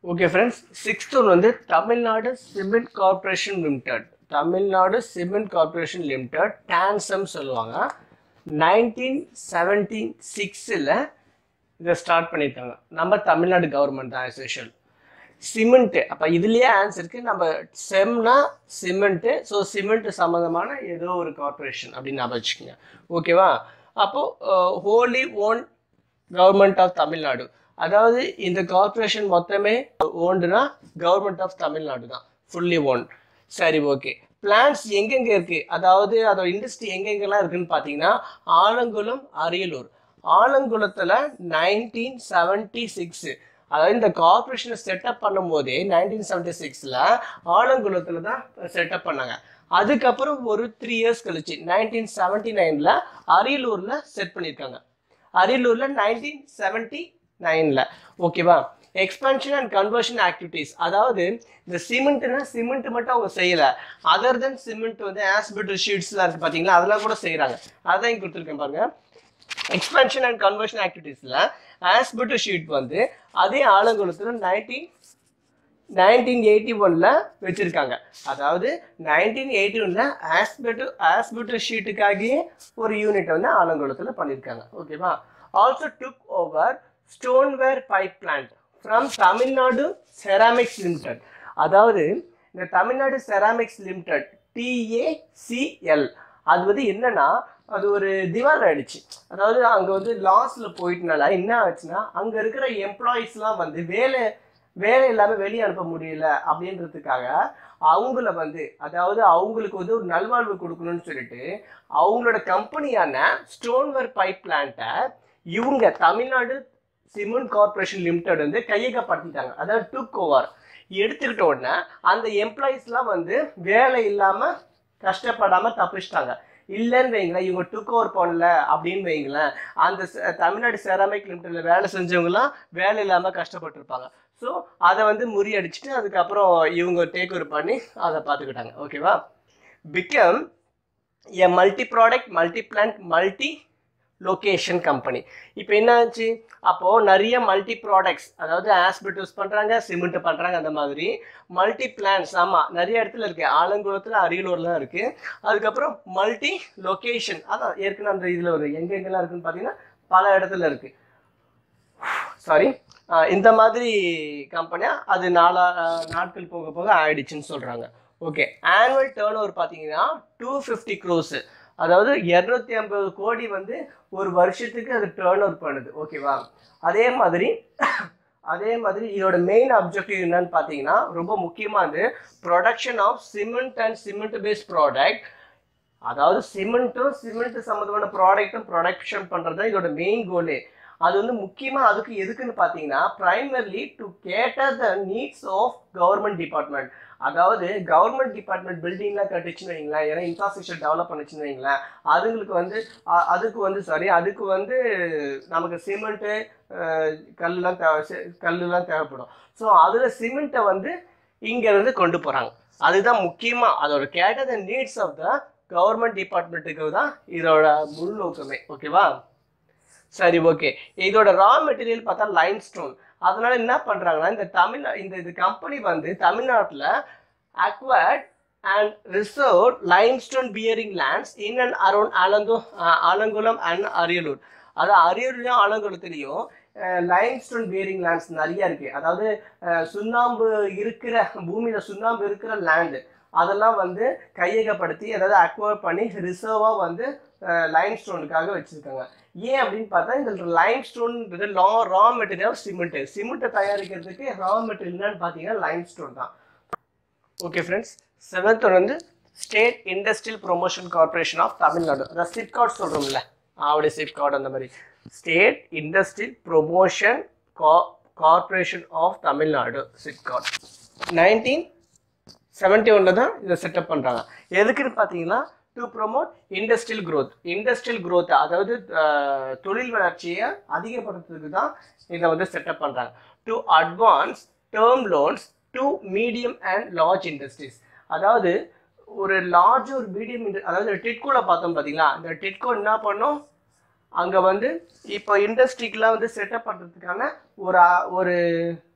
okay friends sixth one வந்து Tamil Nadu cement corporation limited Tamil Nadu cement corporation limited TANCEM சொல்லுவாங்க nineteen seventy சிக்ஸில் இதை ஸ்டார்ட் பண்ணியிருக்காங்க நம்ம தமிழ்நாடு கவர்மெண்ட் தான் எஸ்பெஷல் சிமெண்ட்டு அப்போ இதுலேயே ஆன்சருக்கு நம்ம செம்னா சிமெண்ட்டு ஸோ சிமெண்ட் சம்மந்தமான ஏதோ ஒரு கார்ப்பரேஷன் அப்படின்னு ஞாபகம் வச்சுக்கோங்க ஓகேவா அப்போது wholly own government of Tamil Nadu அதாவது இந்த கார்ப்பரேஷன் மொத்தமே ஓண்டுனா கவர்மெண்ட் ஆஃப் தமிழ்நாடு தான் ஃபுல்லி ஓன் சரி ஓகே பிளான்ஸ் எங்கெங்க இருக்கு அதாவது அதோட இண்டஸ்ட்ரி எங்கெங்கெல்லாம் இருக்குன்னு பார்த்தீங்கன்னா ஆலங்குளம் அரியலூர் ஆலங்குளத்தில் நைன்டீன் செவன்டி சிக்ஸ் அதாவது இந்த கார்ப்பரேஷனை செட்டப் பண்ணும் போதே நைன்டீன் செவன்டி சிக்ஸில் ஆலங்குளத்தில் தான் செட்டப் பண்ணாங்க அதுக்கப்புறம் ஒரு த்ரீ இயர்ஸ் கழிச்சு நைன்டீன் செவன்டி நைனில் அரியலூரில் செட் பண்ணியிருக்காங்க அரியலூரில் நைன்டீன் செவன்டி நைனில் ஓகேவா எக்ஸ்பென்ஷன் அண்ட் கன்வர்ஷன் ஆக்டிவிட்டீஸ் அதாவது இந்த சிமெண்ட்னா சிமெண்ட் மட்டும் அவங்க செய்யலை அதர் தென் சிமெண்ட் வந்து ஆஸ்பிட்டல் ஷீட்ஸ்லாம் இருக்குது பார்த்தீங்களா அதெல்லாம் கூட செய்கிறாங்க அதான் இங்கே கொடுத்துருக்கேன் பாருங்க எக்ஸ்பென்ஷன் அண்ட் கன்வர்ஷன் ஆக்டிவிட்டீஸில் ஆஸ்பிட்டல் ஷீட் வந்து அதே ஆலங்குளத்தில் நைன்டீன் நைன்டீன் எயிட்டி ஒனில் வச்சுருக்காங்க அதாவது நைன்டீன் எயிட்டி ஒனில் ஆஸ்பிட்டல் ஆஸ்பிட்டல் ஷீட்டுக்காகவே ஒரு யூனிட் வந்து ஆலங்குளத்தில் பண்ணியிருக்காங்க ஓகேவா also took over stoneware pipe plant from Tamil Nadu ceramics limited அதாவது இந்த தமிழ்நாடு செராமிக்ஸ் லிமிடெட் டிஏசிஎல் அது வந்து என்னன்னா அது ஒரு திவால் ஆயிடுச்சு அதாவது அங்கே வந்து லாஸில் போயிட்டனால என்ன ஆச்சுன்னா அங்கே இருக்கிற எம்ப்ளாயீஸ்லாம் வந்து வேலை வேலை இல்லாமல் வெளியே அனுப்ப முடியல அப்படின்றதுக்காக அவங்கள வந்து அதாவது அவங்களுக்கு வந்து ஒரு நல்வாழ்வு கொடுக்கணும்னு சொல்லிட்டு அவங்களோட கம்பெனியான ஸ்டோன்வர் பைப் பிளான்ட்டை இவங்க தமிழ்நாடு சிமெண்ட் கார்ப்பரேஷன் லிமிடெட் வந்து கையகப்படுத்திட்டாங்க அதாவது டுக் ஓவர் எடுத்துக்கிட்ட உடனே அந்த எம்ப்ளாயீஸ்லாம் வந்து வேலை இல்லாமல் கஷ்டப்படாமல் தப்பிச்சிட்டாங்க இல்லைன்னு வைங்களேன் இவங்க டுக் ஓவர் பண்ணல அப்படின்னு வைங்களேன் அந்த ச- தமிழ்நாடு செராமிக் லிமிடெட்ல வேலை செஞ்சவங்கலாம் வேலை இல்லாமல் கஷ்டப்பட்டிருப்பாங்க ஸோ அதை வந்து முறியடிச்சிட்டு அதுக்கப்புறம் இவங்க டேக் ஓவர் பண்ணி அதை பார்த்துக்கிட்டாங்க ஓகேவா become a multi product multi plant multi location company இப்போ என்ன ஆச்சு அப்போது நிறைய மல்டி ப்ராடக்ட்ஸ் அதாவது ஆஸ்பிட் யூஸ் பண்ணுறாங்க சிமெண்ட் பண்ணுறாங்க அந்த மாதிரி மல்டி பிளான்ஸ் ஆமாம் நிறைய இடத்துல இருக்குது ஆலங்குளத்தில் அரியலூர்லாம் இருக்குது அதுக்கப்புறம் மல்டி லொகேஷன் அதான் ஏற்கனவே அந்த இதில் ஒரு எங்கெங்கெல்லாம் இருக்குன்னு பார்த்தீங்கன்னா பல இடத்துல இருக்குது சாரி இந்த மாதிரி கம்பெனியாக அது நாலா அஹ், நாட்கள் போக போக ஆயிடுச்சுன்னு சொல்கிறாங்க ஓகே ஆனுவல் டேர்ன் ஓவர் பார்த்தீங்கன்னா டூ ஃபிஃப்டி க்ரோஸு அதாவது இரநூத்தி ஐம்பது கோடி வந்து ஒரு வருஷத்துக்கு அது டேர்ன் ஓவர் பண்ணுது ஓகேவா அதே மாதிரி அதே மாதிரி இதோட மெயின் அப்ஜெக்டிவ் என்னன்னு பார்த்தீங்கன்னா ரொம்ப முக்கியமானது production of cement and cement based product அதாவது சிமெண்ட்டும் சிமெண்ட் சம்மந்தமான ப்ராடக்ட்டும் ப்ரொடக்ஷன் பண்ணுறது தான் இதோட மெயின் கோலே அது வந்து முக்கியமாக அதுக்கு எதுக்குன்னு பார்த்தீங்கன்னா primarily to cater the needs of government department அதாவது கவர்மெண்ட் டிபார்ட்மெண்ட் பில்டிங்லாம் கட்டுச்சுன்னு வைங்களேன் ஏன்னா இன்ஃப்ராஸ்ட்ரக்சர் டெவலப் பண்ணுச்சுன்னு வைங்களேன் அதுங்களுக்கு வந்து அ- அதுக்கு வந்து சாரி அதுக்கு வந்து நமக்கு சிமெண்ட்டு கல்லாம் தேவை சி- கல்லுலாம் தேவைப்படும் ஸோ அதில் சிமெண்ட்டை வந்து இங்கேருந்து கொண்டு போகிறாங்க அதுதான் முக்கியமாக அதோட cater the needs of the government டிபார்ட்மெண்ட்டுக்கு தான் இதோட முழு நோக்கமே ஓகேவா சரி ஓகே இதோட ரா மெட்டீரியல் பார்த்தா லைம் ஸ்டோன் அதனால என்ன பண்றாங்கன்னா இந்த தமிழ் இந்த இது கம்பெனி வந்து தமிழ்நாட்டில் acquired and reserve limestone bearing lands in and around ஆலந்தோ ஆலங்குளம் அண்ட் அரியலூர் அது அரியலூர்லையும் ஆலங்குளத்துலேயும் லைம்ஸ்டோன் பியரிங் லேண்ட்ஸ் நிறைய இருக்கு அதாவது அஹ், சுண்ணாம்பு இருக்கிற பூமியில சுண்ணாம்பு இருக்கிற லேண்டு அதெல்லாம் வந்து கையகப்படுத்தி அதாவது அக்வயர் பண்ணி ரிசர்வாக வந்து லைம் ஸ்டோனுக்காக வச்சுருக்காங்க ஏன் அப்படின்னு பார்த்தா இந்த லைம் ஸ்டோன்ன்றது லா ரா மெட்டீரியல் சிமெண்ட் சிமெண்ட்டை தயாரிக்கிறதுக்கு ரா மெட்டீரியல் என்னன்னு பார்த்தீங்கன்னா லைம் ஸ்டோன் தான் ஓகே ஃப்ரெண்ட்ஸ் செவன்த் வந்து state industrial promotion corporation of Tamil Nadu அதான் சிப்காட் சொல்கிறோம்ல ஆவடி சிப்காட் அந்த மாதிரி state industrial promotion corporation of Tamil Nadu SIPCOT nineteen seventy ஒனில் தான் இதை செட்டப் பண்ணுறாங்க எதுக்குன்னு பார்த்தீங்கன்னா to promote industrial growth industrial growth அதாவது அஹ், தொழில் வளர்ச்சியை அதிகப்படுத்துறதுக்கு தான் இதை வந்து செட்டப் பண்ணுறாங்க to advance term loans to medium and large industries அதாவது ஒரு லார்ஜ் ஒரு மீடியம் அதாவது டிட்கோவில் பார்த்தோம் பார்த்தீங்களா இந்த டிட்கோ என்ன பண்ணும் அங்கே வந்து இப்போ இண்டஸ்ட்ரிக்கெலாம் வந்து செட்டப் பண்ணுறதுக்கான ஒரு அ- ஒரு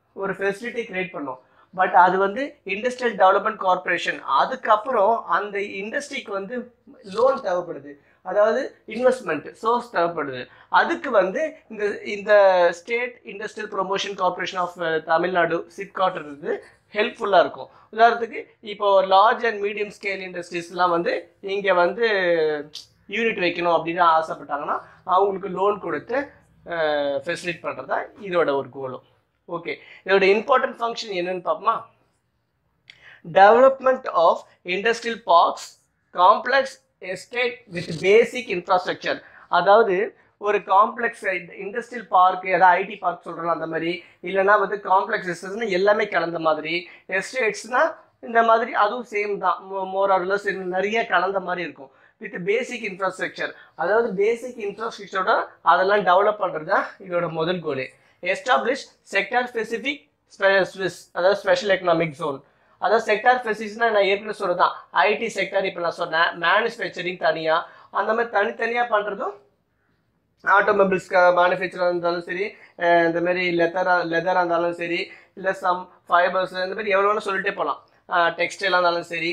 ஒரு ஃபெசிலிட்டி கிரியேட் பண்ணோம் பட் அது வந்து இண்டஸ்ட்ரியல் டெவலப்மெண்ட் கார்பரேஷன் அதுக்கப்புறம் அந்த இண்டஸ்ட்ரிக்கு வந்து லோன் தேவைப்படுது அதாவது இன்வெஸ்ட்மெண்ட் சோர்ஸ் தேவைப்படுது அதுக்கு வந்து இந்த இந்த state industrial promotion corporation of Tamil Nadu SIPCOT இருந்து ஹெல்ப்ஃபுல்லாக இருக்கும் உதாரணத்துக்கு இப்போ லார்ஜ் அண்ட் மீடியம் ஸ்கேல் இண்டஸ்ட்ரீஸ்லாம் வந்து இங்கே வந்து யூனிட் வைக்கணும் அப்படின்னு ஆசைப்பட்டாங்கன்னா அவங்களுக்கு லோன் கொடுத்து ஃபெசிலிட் பண்ணுறது தான் இதோட ஒரு கோலும் ஓகே இதோட இம்பார்ட்டன்ட் ஃபங்க்ஷன் என்னன்னு பார்ப்போமா development of industrial parks complex estate with basic infrastructure அதாவது ஒரு காம்ப்ளெக்ஸ் இண்டஸ்ட்ரியல் பார்க் ஏதாவது ஐடி பார்க் சொல்கிறோம் அந்த மாதிரி இல்லைன்னா வந்து காம்ப்ளெக்ஸ் எஸ்டேட்ஸ்னா எல்லாமே கலந்த மாதிரி எஸ்டேட்ஸ்னா இந்த மாதிரி அதுவும் சேம் தான் மோர் ஆர்லஸ் நிறைய கலந்த மாதிரி இருக்கும் வித் பேசிக் இன்ஃப்ராஸ்ட்ரக்சர் அதாவது பேசிக் இன்ஃப்ராஸ்ட்ரக்சரோட அதெல்லாம் டெவலப் பண்ணுறது தான் இதோட முதல் கோலே எஸ்டாப்ளிஷ் செக்டார் ஸ்பெசிஃபிக் ஸ்விஸ் அதாவது ஸ்பெஷல் எக்கனாமிக் ஜோன் அதாவது செக்டார் ஸ்பெசிஃபிக்ஸ்னா நான் ஏற்கனவே சொல்கிறதான் ஐடி செக்டார் இப்போ நான் சொன்னேன் மேனுஃபேக்சரிங் தனியாக அந்த மாதிரி தனித்தனியாக பண்ணுறதும் ஆட்டோமொபைல்ஸ் மேனுஃபேக்சராக இருந்தாலும் சரி அஹ் இந்த மாதிரி லெதராக லெதராக இருந்தாலும் சரி இல்லை சம் ஃபைபர்ஸ் இந்த மாதிரி எவ்வளோ வேணாலும் சொல்லிட்டே போகலாம் டெக்ஸ்டைலாக இருந்தாலும் சரி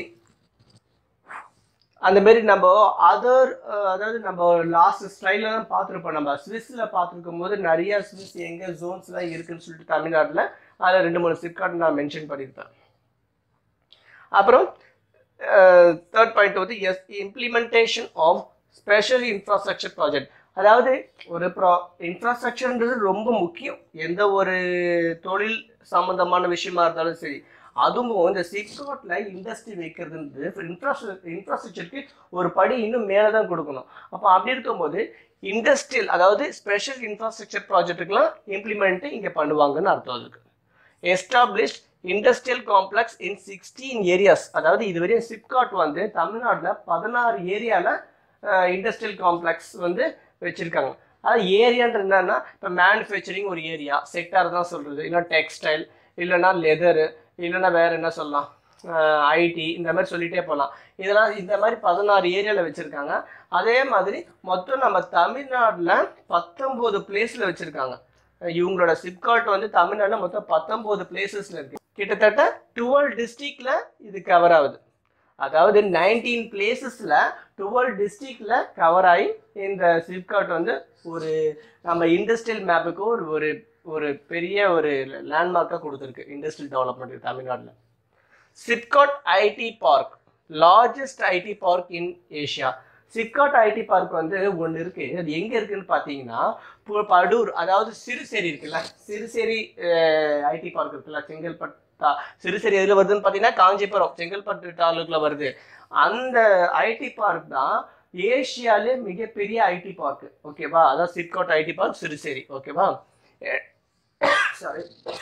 அந்த மாதிரி நம்ம அதர் அதாவது நம்ம லாஸ்ட் ஸ்டைலில் தான் பார்த்துருப்போம் நம்ம ஸ்விஸ்ஸில் பார்த்துருக்கும் போது நிறைய ஸ்விஸ் எங்கே ஜோன்ஸ்லாம் இருக்குன்னு சொல்லிட்டு தமிழ்நாட்டில் அதில் ரெண்டு மூணு சிப்கார்ட் நான் மென்ஷன் பண்ணியிருப்பேன் அப்புறம் தேர்ட் பாயிண்ட் வந்து is implementation of special infrastructure project அதாவது ஒரு ப்ரா இன்ஃப்ராஸ்ட்ரக்சர்ன்றது ரொம்ப முக்கியம் எந்த ஒரு தொழில் சம்மந்தமான விஷயமா இருந்தாலும் சரி அதுவும் இந்த சிப்காட்டில் இண்டஸ்ட்ரி வைக்கிறதுன்றது இன்ஃப்ராஸ்ட்ரக்சர் இன்ஃப்ராஸ்ட்ரக்சருக்கு ஒரு படி இன்னும் மேலே தான் கொடுக்கணும் அப்போ அப்படி இருக்கும்போது இண்டஸ்ட்ரியல் அதாவது ஸ்பெஷல் இன்ஃப்ராஸ்ட்ரக்சர் ப்ராஜெக்ட்டுக்கெலாம் இம்ப்ளிமெண்ட்டு இங்கே பண்ணுவாங்கன்னு அர்த்தம் அதுக்கு established industrial complex in sixteen areas அதாவது இதுவரையும் சிப்காட் வந்து தமிழ்நாட்டில் பதினாறு ஏரியாவில் இண்டஸ்ட்ரியல் காம்ப்ளெக்ஸ் வந்து வச்சுருக்காங்க அதாவது ஏரியான்றது என்னன்னா இப்போ மேனுஃபேக்சரிங் ஒரு ஏரியா செக்டார் தான் சொல்கிறது இல்லைன்னா டெக்ஸ்டைல் இல்லைன்னா லெதரு இல்லைன்னா வேறு என்ன சொல்லலாம் ஐடி இந்த மாதிரி சொல்லிகிட்டே போகலாம் இதெல்லாம் இந்த மாதிரி பதினாறு ஏரியாவில் வச்சுருக்காங்க அதே மாதிரி மொத்தம் நம்ம தமிழ்நாட்டில் பத்தொம்போது பிளேஸில் வச்சுருக்காங்க இவங்களோட சிப்காட் வந்து தமிழ்நாட்டில் மொத்தம் பத்தொம்போது பிளேசஸில் இருக்குது கிட்டத்தட்ட டுவெல் டிஸ்ட்ரிக்டில் இது கவர் ஆகுது அதாவது நைன்டீன் பிளேசஸில் டுவெல் டிஸ்ட்ரிக்டில் கவர் ஆகி இந்த சிப்காட் வந்து ஒரு நம்ம இண்டஸ்ட்ரியல் மேப்புக்கு ஒரு ஒரு ஒரு பெரிய ஒரு லேண்ட்மார்க்காக கொடுத்துருக்கு இண்டஸ்ட்ரியல் டெவலப்மெண்ட் தமிழ்நாட்டில் SIPCOT IT park largest IT park in Asia SIPCOT IT park வந்து ஒன்று இருக்கு அது எங்க இருக்குன்னு பார்த்தீங்கன்னா பு- படூர் அதாவது சிறுசேரி இருக்குல்ல சிறுசேரி ஐடி பார்க் இருக்குல்ல செங்கல்பட்டா சிறுசேரி எதில் வருதுன்னு பார்த்தீங்கன்னா காஞ்சிபுரம் செங்கல்பட்டு தாலுக்கில் வருது அந்த ஐடி பார்க் தான் ஏஷியாலே மிகப்பெரிய ஐடி பார்க் ஓகேவா அதான் சிப்காட் ஐடி பார்க் சிறுசேரி ஓகேவா sorry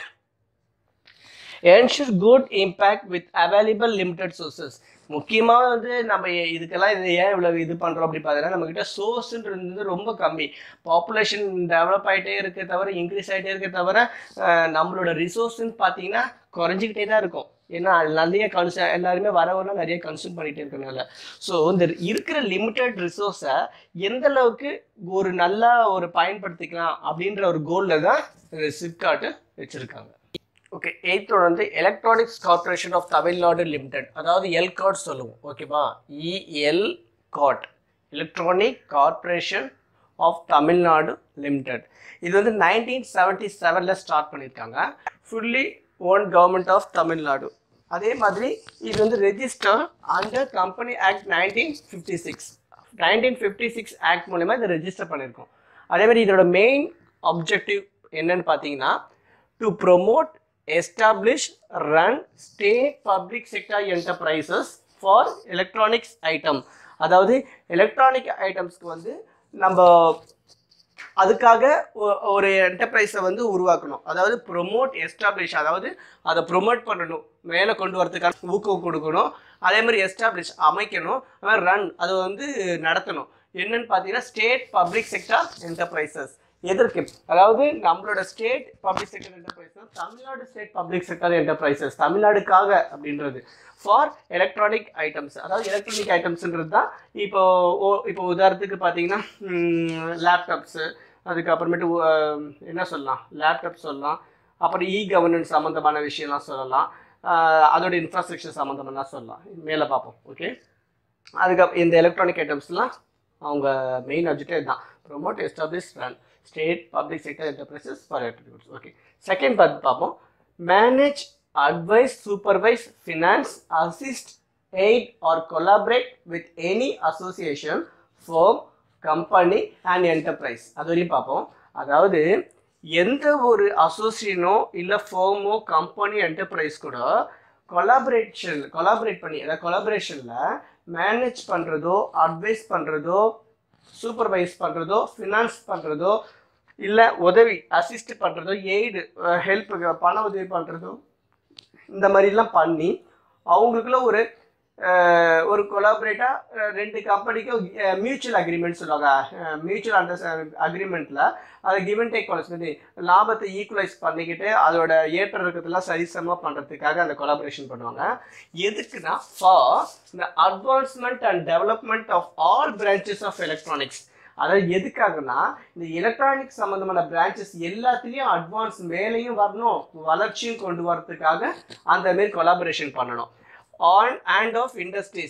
ensure good impact with available limited sources முக்கியமாக வந்து நம்ம இதுக்கெல்லாம் இது ஏன் இவ்வளோ இது பண்ணுறோம் அப்படி பார்த்தீங்கன்னா நம்மக்கிட்ட சோர்ஸ்ன்றது வந்து ரொம்ப கம்மி பாப்புலேஷன் டெவலப் ஆகிட்டே இருக்க தவிர இன்க்ரீஸ் ஆகிட்டே இருக்க தவிர அஹ், நம்மளோட ரிசோர்ஸ்ன்னு பார்த்தீங்கன்னா குறைஞ்சிக்கிட்டே தான் இருக்கும் ஏன்னா அது நிறைய கன்சூ எல்லாருமே வரவெல்லாம் நிறைய கன்சூம் பண்ணிகிட்டே இருக்கனால ஸோ இந்த இருக்கிற லிமிட்டட் ரிசோர்ஸை எந்த அளவுக்கு ஒரு நல்லா ஒரு பயன்படுத்திக்கலாம் அப்படின்ற ஒரு கோலில் தான் இந்த சிப்காட்டு வச்சுருக்காங்க ஓகே எயித்தோட வந்து electronics corporation of Tamil Nadu limited அதாவது எல்காட் சொல்லுவோம் ஓகேவா ELCOT electronic corporation of Tamil Nadu limited இது வந்து நைன்டீன் செவன்ட்டி செவனில் ஸ்டார்ட் பண்ணியிருக்காங்க fully own government of Tamil Nadu அதே மாதிரி இது வந்து register under company act nineteen fifty six nineteen fifty six act மூலயமா இதை ரெஜிஸ்டர் பண்ணியிருக்கோம் அதே மாதிரி இதோட மெயின் அப்ஜெக்டிவ் என்னன்னு பார்த்தீங்கன்னா to promote, establish, run state public sector enterprises for electronics item அதாவது எலக்ட்ரானிக் ஐட்டம்ஸ்க்கு வந்து நம்ம அதுக்காக ஒ- ஒரு என்டர்பிரைஸை வந்து உருவாக்கணும் அதாவது ப்ரொமோட் எஸ்டாப்ளிஷ் அதாவது அதை ப்ரொமோட் பண்ணணும் மேலே கொண்டு வரதுக்கான ஊக்கம் கொடுக்கணும் அதே மாதிரி எஸ்டாப்ளிஷ் அமைக்கணும் அது ரன் அதை வந்து நடத்தணும் என்னன்னு பார்த்தீங்கன்னா ஸ்டேட் பப்ளிக் செக்டர் என்டர்பிரைசஸ் எதற்கு அதாவது நம்மளோட state public sector enterprises Tamil Nadu state public sector enterprises தமிழ்நாடுக்காக அப்படின்றது ஃபார் எலக்ட்ரானிக் ஐட்டம்ஸ் அதாவது எலக்ட்ரானிக் ஐட்டம்ஸ்ன்றது தான் இப்போ ஓ- இப்போ உதாரணத்துக்கு பார்த்தீங்கன்னா லேப்டாப்ஸு அதுக்கப்புறமேட்டு உ- அஹ் என்ன சொல்லலாம் லேப்டாப் சொல்லலாம் அப்புறம் இ கவர்னன்ஸ் சம்மந்தமான விஷயம்லாம் சொல்லலாம் ஆஹ் அதோட இன்ஃப்ராஸ்ட்ரக்சர் சம்மந்தமாக சொல்லலாம் மேலே பார்ப்போம் ஓகே அதுக்கு இந்த எலக்ட்ரானிக் ஐட்டம்ஸ்லாம் அவங்க மெயின் அப்ஜெக்டே தான் promote establish run state public sector enterprises for electric okay second பார்த்து பார்ப்போம் manage advise supervise finance assist aid or collaborate with any association form company and enterprise அது வரையும் பார்ப்போம் அதாவது எந்த ஒரு அசோசியனோ இல்லை ஃபோமோ கம்பெனி என்டர்பிரைஸ் கூட கொலாபரேஷன் கொலாபரேட் பண்ணி அதாவது கொலாபரேஷனில் மேனேஜ் பண்ணுறதோ அட்வைஸ் பண்ணுறதோ சூப்பர்வைஸ் பண்ணுறதோ ஃபினான்ஸ் பண்ணுறதோ இல்லை உதவி அசிஸ்ட் பண்ணுறதோ எய்டு ஹெல்ப்புக்கு பண உதவி பண்ணுறதோ இந்த மாதிரிலாம் பண்ணி அவங்களுக்குள்ள ஒரு அஹ், ஒரு கொலாபரேட்டாக ரெண்டு கம்பெனிக்கும் மியூச்சுவல் அக்ரிமெண்ட் சொல்லுவாங்க மியூச்சுவல் அண்டர் அக்ரிமெண்ட்டில் அதை கிவ் அண்ட் டேக் பாலிசி லாபத்தை ஈக்குவலைஸ் பண்ணிக்கிட்டு அதோட ஏற்ற இறக்கத்தெல்லாம் சரிசமமாக பண்ணுறதுக்காக அந்த கொலாபரேஷன் பண்ணுவாங்க எதுக்குன்னா ஃபார் இந்த advancement and development of all branches of electronics அதாவது எதுக்காகனா இந்த எலக்ட்ரானிக் சம்மந்தமான பிரான்ச்சஸ் எல்லாத்துலேயும் அட்வான்ஸ் மேலேயும் வரணும் வளர்ச்சியும் கொண்டு வரதுக்காக அந்த மாரி கொலாபரேஷன் பண்ணணும் ஆன் அண்ட் ஆஃப் இண்டஸ்ட்ரீஸ்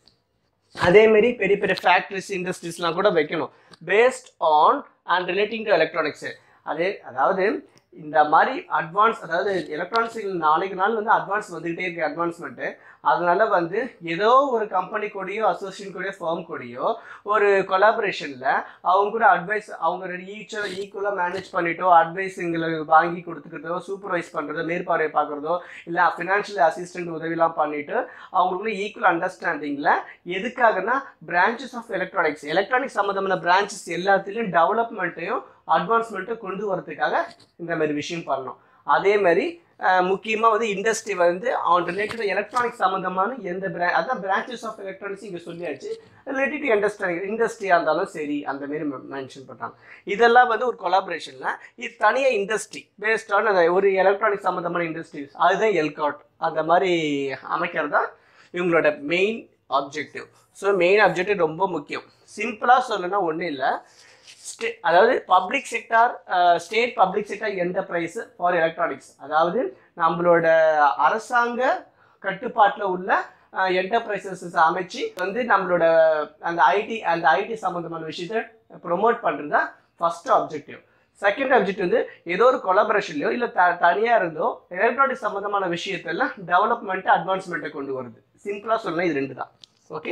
அதே மாதிரி பெரிய பெரிய ஃபேக்ட்ரிஸ் இண்டஸ்ட்ரீஸ்லாம் கூட வைக்கணும் based on and relating to electronics அதே அதாவது இந்த மாதிரி அட்வான்ஸ் அதாவது எலக்ட்ரானிக்ஸ் நாளைக்கு நாள் வந்து அட்வான்ஸ் வந்துகிட்டே இருக்கு அட்வான்ஸ்மெண்ட்டு அதனால வந்து ஏதோ ஒரு கம்பெனி கூடயோ அசோசியேஷன் கூடயோ ஃபார்ம் கூடயோ ஒரு கொலாபரேஷனில் அவங்க கூட அட்வைஸ் அவங்க ஈச்சர் ஈக்குவலாக மேனேஜ் பண்ணிட்டோ அட்வைஸுங்களை வாங்கி கொடுத்துக்கிட்டோ சூப்பர்வைஸ் பண்ணுறதோ மேற்பார்வை பார்க்குறதோ இல்லை ஃபினான்ஷியல் அசிஸ்டன்ட் உதவிலாம் பண்ணிட்டு அவங்களுக்குள்ள ஈக்குவல் அண்டர்ஸ்டாண்டிங்கில் எதுக்காகனா பிரான்ச்சஸ் ஆஃப் எலக்ட்ரானிக்ஸ் எலக்ட்ரானிக்ஸ் சம்மந்தமான பிரான்ச்சஸ் எல்லாத்துலேயும் டெவலப்மெண்ட்டையும் அட்வான்ஸ்மெண்ட்டும் கொண்டு வரதுக்காக இந்த மாதிரி விஷயம் பண்ணணும் அதே மாதிரி முக்கியமாக வந்து இண்டஸ்ட்ரி வந்து அவன் ரிலேட்டட் எலக்ட்ரானிக்ஸ் சம்மந்தமான எந்த பிரா அதான் பிரான்ச்சஸ் ஆஃப் எலக்ட்ரானிக்ஸ் இங்கே சொல்லியாச்சு ரிலேட்டட் டு இண்டஸ்ட்ரி இண்டஸ்ட்ரியாக இருந்தாலும் சரி அந்த மாரி மென்ஷன் பண்ணுறாங்க இதெல்லாம் வந்து ஒரு கொலாபரேஷனில் இது தனியாக இண்டஸ்ட்ரி பேஸ்ட் ஆன் அந்த ஒரு எலக்ட்ரானிக் சம்மந்தமான இண்டஸ்ட்ரீஸ் அதுதான் எல்காட் அந்த மாதிரி அமைக்கிறது தான் இவங்களோட main objective so main objective ரொம்ப முக்கியம் சிம்பிளாக சொல்லணும்னா ஒன்றும் இல்லை ஸ்டே அதாவது public sector state public sector enterprise for electronics அதாவது நம்மளோட அரசாங்க கட்டுப்பாட்டில் உள்ள என்டர்பிரைசஸ் அமைச்சு வந்து நம்மளோட அந்த ஐடி அந்த ஐடி சம்மந்தமான விஷயத்தை ப்ரொமோட் பண்ணுறது தான் ஃபர்ஸ்ட் ஆப்ஜெக்டிவ் செகண்ட் ஆப்ஜெக்ட் வந்து ஏதோ ஒரு கொலாபரேஷன்லையோ இல்லை த தனியாக இருந்தோ எலக்ட்ரானிக் சம்மந்தமான விஷயத்தெல்லாம் டெவலப்மெண்ட்டு அட்வான்ஸ்மெண்ட்டை கொண்டு வருது சிம்பிளாக சொல்லணும் இது ரெண்டு தான் okay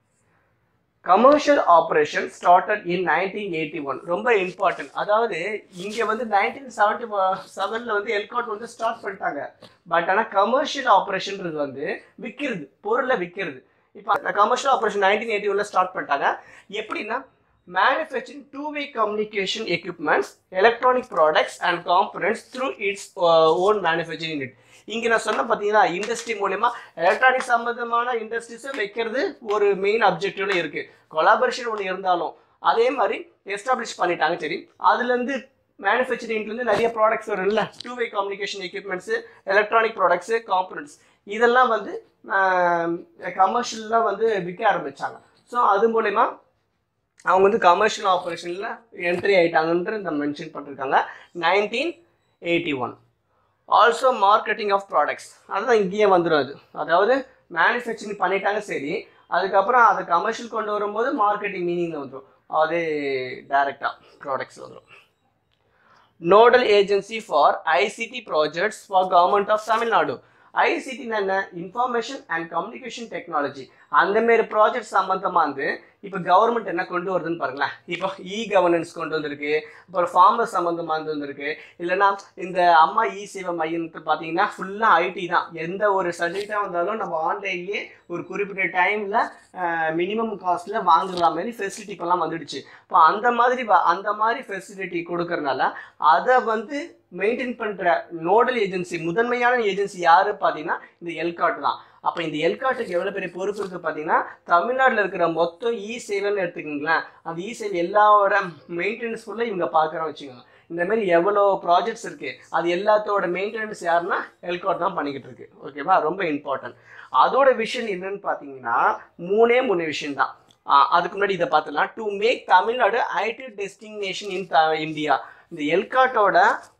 commercial operation started in nineteen eighty one ரொம்ப இம்பார்ட்டன்ட் அதாவது இங்கே வந்து நைன்டீன் செவன்டி செவனில் வந்து எல்காட் வந்து ஸ்டார்ட் பண்ணிட்டாங்க பட் ஆனால் கமர்ஷியல் ஆப்ரேஷன்றது வந்து விற்கிறது பொருளை விற்கிறது இப்போ கமர்ஷியல் ஆப்ரேஷன் நைன்டீன் எயிட்டி ஒன்ல ஸ்டார்ட் பண்ணிட்டாங்க எப்படின்னா manufacturing two way communication equipments electronic products and components through its own manufacturing unit இங்கே நான் சொன்ன பார்த்தீங்கன்னா இண்டஸ்ட்ரி மூலயமா எலக்ட்ரானிக் சம்பந்தமான இண்டஸ்ட்ரீஸை வைக்கிறது ஒரு மெயின் அப்ஜெக்டிவ்ல இருக்கு கொலாபரேஷன் ஒன்று இருந்தாலும் அதே மாதிரி எஸ்டாப்ளிஷ் பண்ணிட்டாங்க சரி அதுலேருந்து மேனுஃபேக்சரிங்லேருந்து நிறைய ப்ராடக்ட்ஸ் வரும் இல்லை two way communication equipments electronic products components இதெல்லாம் வந்து கமர்ஷியலாக வந்து விற்க ஆரம்பிச்சாங்க ஸோ அது மூலயமா அவங்க வந்து கமர்ஷியல் ஆப்ரேஷனில் என்ட்ரி ஆயிட்டாங்கன்ற இந்த மென்ஷன் பண்ணிருக்காங்க nineteen eighty one also marketing of products அதுதான் இங்கேயே வந்துடும் அது அதாவது மேனுஃபேக்சரிங் பண்ணிட்டாங்க சரி அதுக்கப்புறம் அதை கமர்ஷியல் கொண்டு வரும்போது மார்க்கெட்டிங் மீனிங்கில் வந்துடும் அது டைரெக்டாக ப்ராடக்ட்ஸ் வந்துடும் nodal agency for ICT projects for government of Tamil Nadu ஐசிடினா என்ன இன்ஃபர்மேஷன் அண்ட் கம்யூனிகேஷன் டெக்னாலஜி அந்த மாரி ப்ராஜெக்ட் சம்மந்தமாக வந்து இப்போ கவர்மெண்ட் என்ன கொண்டு வருதுன்னு பாருங்களேன் இப்போ இ கவர்னன்ஸ் கொண்டு வந்திருக்கு அப்புறம் ஃபார்மர் சம்மந்தமாக வந்து வந்திருக்கு இல்லைன்னா இந்த அம்மா இ சேவை மையம்னு பார்த்தீங்கன்னா ஃபுல்லாக ஐடி தான் எந்த ஒரு சர்டிஃபிகேட்டாக வந்தாலும் நம்ம ஆன்லைன்லேயே ஒரு குறிப்பிட்ட டைமில் மினிமம் காஸ்ட்டில் வாங்குற மாதிரி ஃபெசிலிட்டி இப்போல்லாம் வந்துடுச்சு இப்போ அந்த மாதிரி வ- அந்த மாதிரி ஃபெசிலிட்டி கொடுக்கறனால அதை வந்து மெயின்டைன் பண்ணுற நோடல் ஏஜென்சி முதன்மையான ஏஜென்சி யாரு பார்த்தீங்கன்னா இந்த எல்காட் தான் அப்போ இந்த எல்காட்டுக்கு எவ்வளோ பெரிய பொறுப்பு இருக்குது பார்த்தீங்கன்னா தமிழ்நாட்டில் இருக்கிற மொத்தம் இ சேவைன்னு எடுத்துக்கிங்களேன் அந்த இ சேவை எல்லாவோட மெயின்டெனன்ஸ் ஃபுல்லாக இவங்க பார்க்குறோம் வச்சுக்கோங்க இந்த மாதிரி எவ்வளோ ப்ராஜெக்ட்ஸ் இருக்குது அது எல்லாத்தோட மெயின்டெனன்ஸ் யாருன்னா எல்காட் தான் பண்ணிக்கிட்டு இருக்கு ஓகேவா ரொம்ப இம்பார்ட்டன்ட் அதோட விஷயம் என்னன்னு பார்த்தீங்கன்னா மூணே மூணு விஷயம் தான் அதுக்கு முன்னாடி இதை பார்த்துலாம் to make Tamil Nadu IT destination in India இந்த எல்காட்டோட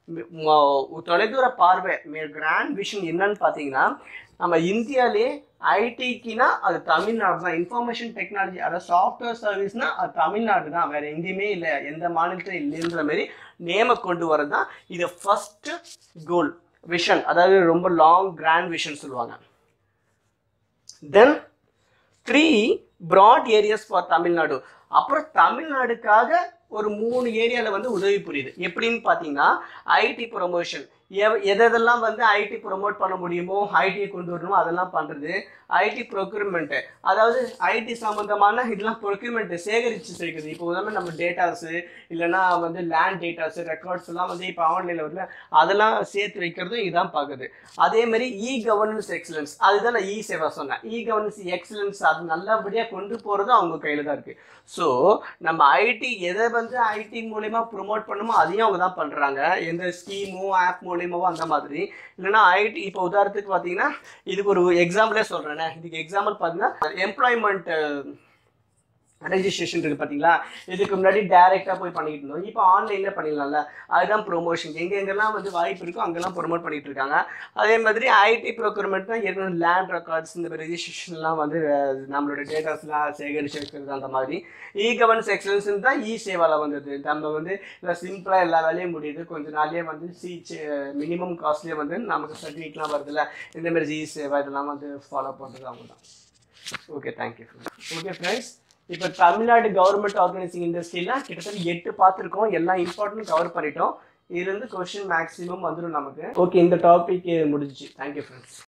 ம- தொலைதூர பார்வை கிராண்ட் விஷன் என்னன்னு பார்த்தீங்கன்னா நம்ம இந்தியாலே ஐடிக்குனா அது தமிழ்நாடு தான் இன்ஃபர்மேஷன் டெக்னாலஜி அதாவது சாஃப்ட்வேர் சர்வீஸ்னா அது தமிழ்நாடு தான் வேற எங்கேயுமே இல்லை எந்த மாநிலத்திலும் இல்லைன்ற மாதிரி நேம கொண்டு வரது தான் இது ஃபர்ஸ்ட் கோல் விஷன் அதாவது ரொம்ப லாங் கிராண்ட் விஷன் சொல்லுவாங்க then three broad areas for Tamil Nadu அப்புறம் தமிழ்நாடுக்காக ஒரு மூணு ஏரியாவில் வந்து உதவி புரியுது எப்படின்னு பார்த்தீங்கன்னா ஐடி ப்ரொமோஷன் எதெல்லாம் வந்து ஐடி ப்ரொமோட் பண்ண முடியுமோ ஐடியை கொண்டு வரணுமோ அதெல்லாம் பண்ணுறது ஐடி ப்ரொக்யூர்மெண்ட்டு அதாவது ஐடி சம்மந்தமான இதெல்லாம் ப்ரொக்யூர்மெண்ட்டு சேகரித்து சேர்க்குது இப்போ உதாரணம் நம்ம டேட்டாஸு இல்லைன்னா வந்து லேண்ட் டேட்டாஸு ரெக்கார்ட்ஸ் எல்லாம் வந்து இப்போ ஆன்லைனில் வரல அதெல்லாம் சேர்த்து வைக்கிறதும் இதான் பார்க்குது அதே மாதிரி இ கவர்னன்ஸ் எக்ஸலன்ஸ் அதுதான் நான் இ சேவா சொன்னேன் இ கவர்னன்ஸ் எக்ஸலன்ஸ் அது நல்லபடியாக கொண்டு போகிறதும் அவங்க கையில் தான் இருக்குது ஸோ நம்ம ஐடி எதை வந்து ஐடி மூலயமா ப்ரொமோட் பண்ணுமோ அதையும் அவங்க தான் பண்ணுறாங்க எந்த ஸ்கீமோ ஆப் மூலியமாவோ அந்த மாதிரி இல்லைன்னா ஐடி இப்போ உதாரணத்துக்கு பார்த்தீங்கன்னா இதுக்கு ஒரு எக்ஸாம்பிளே சொல்கிறேனே இதுக்கு எக்ஸாம்பிள் பார்த்தீங்கன்னா எம்ப்ளாய்மெண்ட் ரெஜிஸ்ட்ரேஷன் இருக்குது பார்த்தீங்களா இதுக்கு முன்னாடி டேரெக்டாக போய் பண்ணிட்டு இருந்தோம் இப்போ ஆன்லைனில் பண்ணிடலாம்ல அதுதான் ப்ரொமோஷன் எங்கே எங்கெல்லாம் வந்து வாய்ப்பு இருக்கோ அங்கெல்லாம் ப்ரொமோட் பண்ணிட்டு இருக்காங்க அதே மாதிரி ஐடி ப்ரோக்யூர்மெண்ட் தான் ஏற்கனவே லேண்ட் ரெக்கார்ட்ஸ் இந்த ரெஜிஸ்ட்ரேஷன்லாம் வந்து அஹ், நம்மளோட டேட்டாஸ்லாம் சேகரிச்சு வைக்கிறது அந்த மாதிரி இ கவர்னன்ஸ் எக்ஸலன்ஸ் தான் இ சேவாவில் வந்தது நம்ம வந்து இல்லை சிம்பிளாக எல்லா வேலையும் முடியுது கொஞ்ச நாள்லயே வந்து சி மினிமம் காஸ்ட்லேயே வந்து நமக்கு சர்டிஃபிகேட்லாம் வருதுல்ல இந்த மாதிரி இ சேவா இதெல்லாம் வந்து ஃபாலோ பண்ணுறது அவங்க தான் ஓகே தேங்க்யூ ஓகே ஃப்ரெண்ட்ஸ் இப்போ தமிழ்நாடு கவர்மெண்ட் ஆர்கனைசிங் இண்டஸ்ட்ரியில் கிட்டத்தட்ட எட்டு பார்த்துருக்கோம் எல்லாம் இம்பார்ட்டன்ட் கவர் பண்ணிட்டோம் இதுலேருந்து கொஷின் மேக்ஸிமம் வந்துடும் நமக்கு ஓகே இந்த டாபிக் முடிஞ்சிச்சு தேங்க்யூ ஃப்ரெண்ட்ஸ்